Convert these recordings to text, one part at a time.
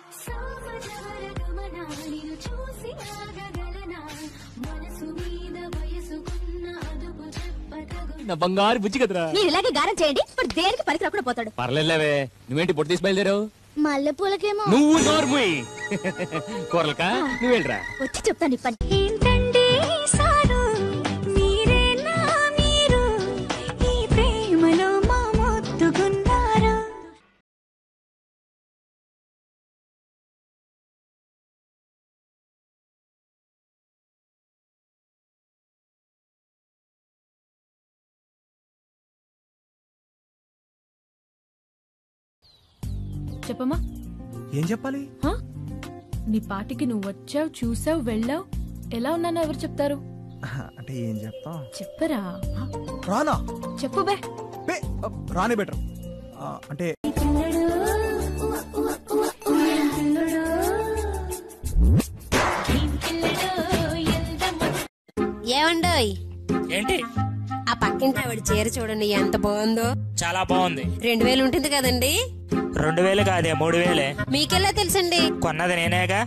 సామజవర గమన నిన్ను చూసి ఆగగలనా మనసు మీద వయసుకున్న అదుపు చెప్పతగు నా బంగారు బుజ్జి కదరా మీరు ఇలాగే గారం చేయండి ఇప్పుడు దేనికి పనికి రాకుండా పోతాడు పర్లేదులేవే నువ్వేంటి పొట్టి తీసి బయలుదేరావు మల్లెపూలకేమో నువ్వు నోర్ముయ్ కూరలకా నువ్వు వెళ్ళరా వచ్చి చెప్తాను ఇప్పటి ఏంటండి సారు మీరేనా మీరు ఈ ప్రేమలో మా మొత్తుకున్నారు చెప్పమ్మా ఏం చెప్పాలి హా? నీ పాటికి నువ్వు వచ్చావు చూసావు వెళ్ళావు ఎలా ఉన్నానో ఎవరు చెప్తారు అంటే ఏం చెప్తాం చెప్పరా రానా చెప్పు బే బే రానే బెటర్ అంటే ఏమండోయ్ ఏంటి ఆ పక్కింటి ఆవిడ చీర చూడండి ఎంత బాగుందో చాలా బాగుంది రెండు వేలు ఉంటుంది కదండి రెండు వేలు కాదే మూడు వేలే మీకెలా తెలుసండి కొన్నది నేనేగా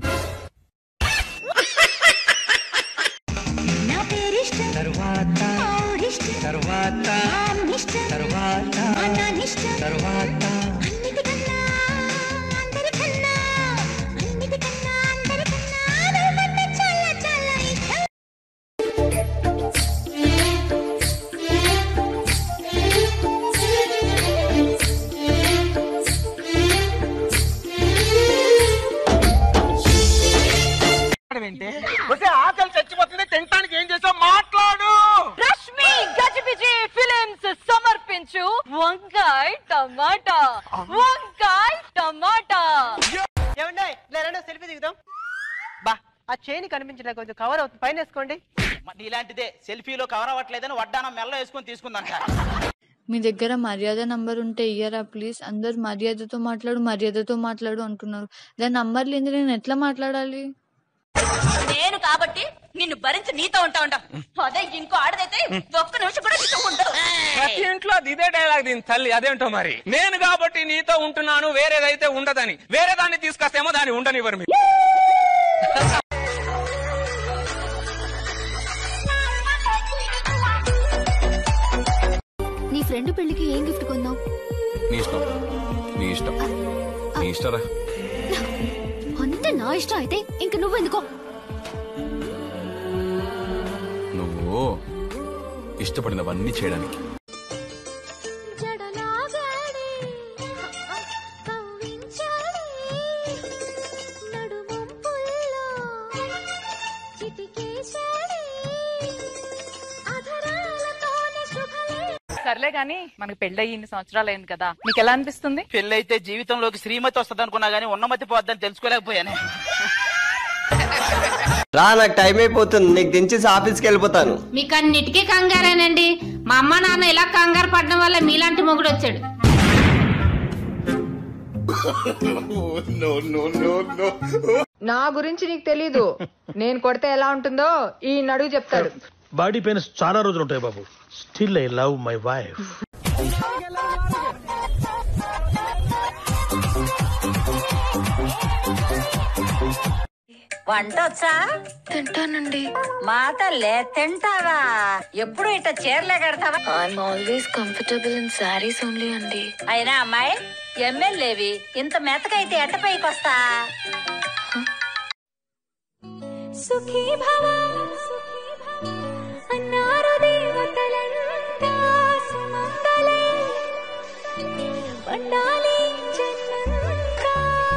నా పేరిష్టం తరువాత ఆవిడిష్టం తరువాత ఆమెనిష్టం తరువాత అన్నానిష్టం తరువాత అన్నిటికన్నా అందరికన్నా అన్నిటికన్నా అందరికన్నా నువ్వంటే చాలా చాలా ఇష్టం ఆకలి చచ్చిపోతుంది తినడానికి ఏం చేసావు మాట్లాడు రష్మి గజిబిజి ఫిలిమ్స్ సమర్పించు వంకాయ్ టమాటా వంకాయ్ టమాటా ఏమండి లేరండి సెల్ఫీ దిగుదాం బా ఆ చైన్ కనిపించలేదు కొంచెం కవర్ అవుతుంది పైన వేసుకోండి నీలాంటిదే సెల్ఫీలో కవర్ అవ్వట్లేదని వడ్డానం మెల్ల వేసుకొని తీసుకుందంట మీ దగ్గర మర్యాద నంబర్ ఉంటే ఇయ్యరా ప్లీజ్ అందరు మర్యాదతో మాట్లాడు మర్యాదతో మాట్లాడు అంటున్నారు దాని నంబర్ లేని నేను ఎట్లా మాట్లాడాలి నేను కాబట్టి నిన్ను భరించి నీతో ఉంటా ఉంటా అదే ఇంకో ఆడదైతే ఒక్క నిమిషం కూడా నీతో ఉండదు ప్రతి ఇంట్లో అది ఇదే డైలాగ్ దీని తల్లి అదేంటో మరి నేను కాబట్టి నీతో ఉంటున్నాను వేరేదైతే ఉండదని వేరే దాన్ని తీసుకొస్తేమో దాన్ని ఉండనివ్వరు మీరు నీ ఫ్రెండ్ పెళ్లికి ఏం గిఫ్ట్ కొందాం నీ ఇష్టం నీ ఇష్టం నీ ఇష్టరా అంటే నా ఇష్టం అయితే ఇంక నువ్వు ఎందుకో నువ్వు ఇష్టపడినవన్నీ చేయడానికి జడలాగాడే కవ్వించాడే నడుమొంపుల్లో చిటికేశాడే అధరాలతోనే శుభలే సర్లే గాని మనకి పెళ్ళయి ఇన్ని సంవత్సరాలు అయింది కదా మీకు ఎలా అనిపిస్తుంది పెళ్ళైతే జీవితంలోకి శ్రీమతి వస్తుంది అనుకున్నా గానీ ఉన్నమతి పోద్దని తెలుసుకోలేకపోయానే రా నాకు టైం అయిపోతుంది నీకు దించేసి ఆఫీస్కి వెళ్ళిపోతాను మీకు అన్నిటికీ కంగారేనండి మా అమ్మ నాన్న ఇలా కంగారు పడడం వల్ల మీలాంటి మొగుడు వచ్చాడు నా గురించి నీకు తెలీదు నేను కొడితే ఎలా ఉంటుందో ఈ నడుగు చెప్తాడు బాడీ పెయిన్స్ చాలా రోజులు ఉంటాయి బాబు still I love my wife వంట వచ్చా తింటానండి మా తల్లే తింటావా ఎప్పుడు ఇట్ట చీరలే కడతావా I'm always comfortable in saris only అండి అయినా అమ్మాయి ఎమ్మెల్యేవి ఇంత మెత్తకైతే ఎట్ట పైకి వస్తా సుఖీ భవ అన్నారు దేవతలంతా సుమంగళే పండాలి జన్మంతా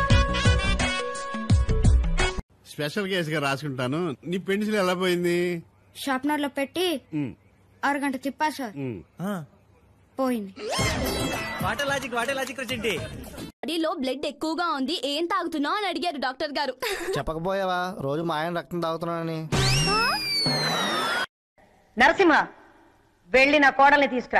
స్పెషల్ కేసుగా రాసుకుంటాను నీ పెన్సిల్ ఎలా పోయింది షార్ప్నర్ లో పెట్టి ఉమ్, అరగంట తిప్పా సార్ ఉమ్. పోయింది వాటర్ లాజిక్ వాటర్ లాజిక్ వచ్చింటి బాడీలో బ్లడ్ ఎక్కువగా ఉంది ఏం తాగుతున్నావు అని అడిగారు డాక్టర్ గారు చెప్పకపోయావా రోజు మా ఆయన రక్తం తాగుతున్నానని నరసింహ వెళ్ళి నా కోడల్ని తీసుకురా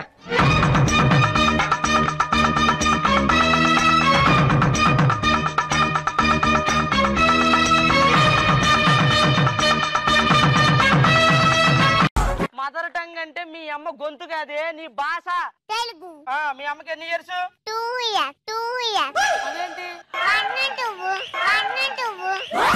మదర్ టంగ్ అంటే మీ అమ్మ గొంతు కాదే నీ భాష తెలుగు ఆ, మీ అమ్మకి ఎన్ని years two year two year అదేంటి పన్నెండువు పన్నెండువు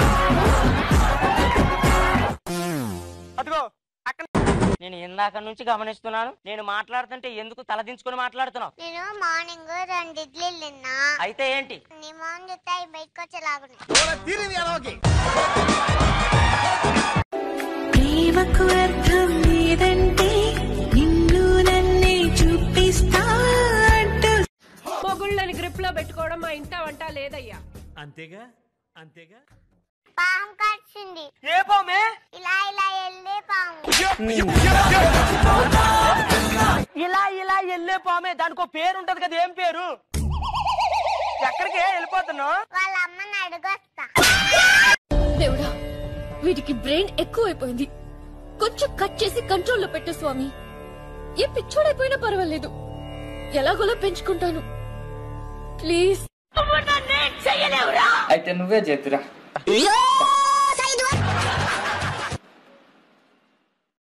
అదిగో అక్కడ నేను ఇందాక నుంచి గమనిస్తున్నాను నేను మాట్లాడుతుంటే ఎందుకు తలదించుకొని మాట్లాడుతున్నావు నేను మార్నింగ్ రెండు ఇడ్లీలు తిన్నా అయితే ఏంటి నీ మొహం చూస్తే అవి బయటకు వచ్చేలాగున్నాయి ప్రేమకు అర్థం లేదంటే నిన్ను నన్నే చూపిస్తా అంటూ మొగుళ్ళని గ్రిప్ లో పెట్టుకోవడం మా ఇంట వంట లేదయ్యా అంతేగా అంతేగా పాము కరిచింది ఏ పామే ఇలా ఇలా వెళ్ళే పాము ఇలా ఇలా వెళ్ళే పామే దానికి పేరు ఉంటది కదా ఏం పేరు ఎక్కడికి వెళ్ళిపోతున్నావు వాళ్ళ అమ్మని అడుగొస్తా దేవుడా వీటికి బ్రెయిన్ ఎక్కువైపోయింది కొంచెం కట్ చేసి కంట్రోల్లో పెట్టు స్వామి ఏ పిచ్చోడైపోయినా పర్వాలేదు ఎలాగోలా పెంచుకుంటాను ప్లీజ్ అయితే నువ్వే చేతురా